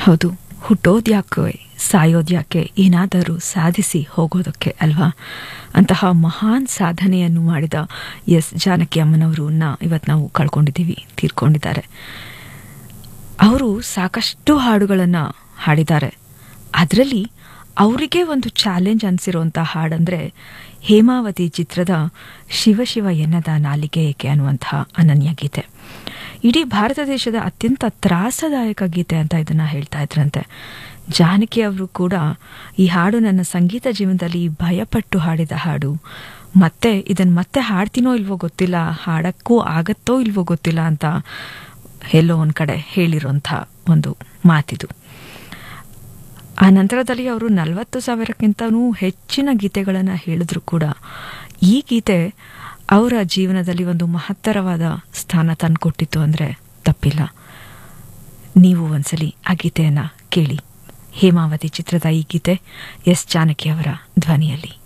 ಹೌದು ಹುಟ್ಟೋದ್ಯಾಕೆ ಸಾಯೋದ್ಯಾಕೆ ಏನಾದರೂ ಸಾಧಿಸಿ ಹೋಗೋದಕ್ಕೆ ಅಲ್ವಾ ಅಂತಹ ಮಹಾನ್ ಸಾಧನೆಯನ್ನು ಮಾಡಿದ ಎಸ್ ಜಾನಕಿ ಅಮ್ಮನವರನ್ನ ಇವತ್ತು ನಾವು ಕಳ್ಕೊಂಡಿದ್ದೀವಿ ತೀರ್ಕೊಂಡಿದ್ದಾರೆ ಅವರು ಸಾಕಷ್ಟು ಹಾಡುಗಳನ್ನು ಹಾಡಿದ್ದಾರೆ ಅದರಲ್ಲಿ ಅವರಿಗೆ ಒಂದು ಚಾಲೆಂಜ್ ಅನಿಸಿರುವಂಥ ಹಾಡಂದರೆ ಹೇಮಾವತಿ ಚಿತ್ರದ ಶಿವ ಶಿವ ಎನ್ನದ ನಾಲಿಗೆ ಏಕೆ ಅನ್ನುವಂತಹ ಅನನ್ಯ ಗೀತೆ ಇಡೀ ಭಾರತ ದೇಶದ ಅತ್ಯಂತ ತ್ರಾಸದಾಯಕ ಗೀತೆ ಅಂತ ಇದನ್ನು ಹೇಳ್ತಾ ಇದ್ರಂತೆ ಜಾನಕಿ ಅವರು ಕೂಡ ಈ ಹಾಡು ನನ್ನ ಸಂಗೀತ ಜೀವನದಲ್ಲಿ ಭಯಪಟ್ಟು ಹಾಡಿದ ಹಾಡು ಮತ್ತೆ ಇದನ್ನು ಮತ್ತೆ ಹಾಡ್ತೀನೋ ಇಲ್ವೋ ಗೊತ್ತಿಲ್ಲ ಹಾಡಕ್ಕೂ ಆಗತ್ತೋ ಇಲ್ವೋ ಗೊತ್ತಿಲ್ಲ ಅಂತ ಎಲ್ಲೋ ಒಂದು ಕಡೆ ಹೇಳಿರೋಂಥ ಒಂದು ಮಾತಿದು ಆ ನಂತರದಲ್ಲಿ ಅವರು ನಲವತ್ತು ಸಾವಿರಕ್ಕಿಂತನೂ ಹೆಚ್ಚಿನ ಗೀತೆಗಳನ್ನು ಹೇಳಿದ್ರು ಕೂಡ ಈ ಗೀತೆ ಅವರ ಜೀವನದಲ್ಲಿ ಒಂದು ಮಹತ್ತರವಾದ ಸ್ಥಾನ ತಂದುಕೊಟ್ಟಿತ್ತು ಅಂದರೆ ತಪ್ಪಿಲ್ಲ ನೀವು ಒಂದ್ಸಲಿ ಆ ಗೀತೆಯನ್ನು ಕೇಳಿ ಹೇಮಾವತಿ ಚಿತ್ರದ ಈ ಗೀತೆ ಎಸ್ ಜಾನಕಿ ಅವರ ಧ್ವನಿಯಲ್ಲಿ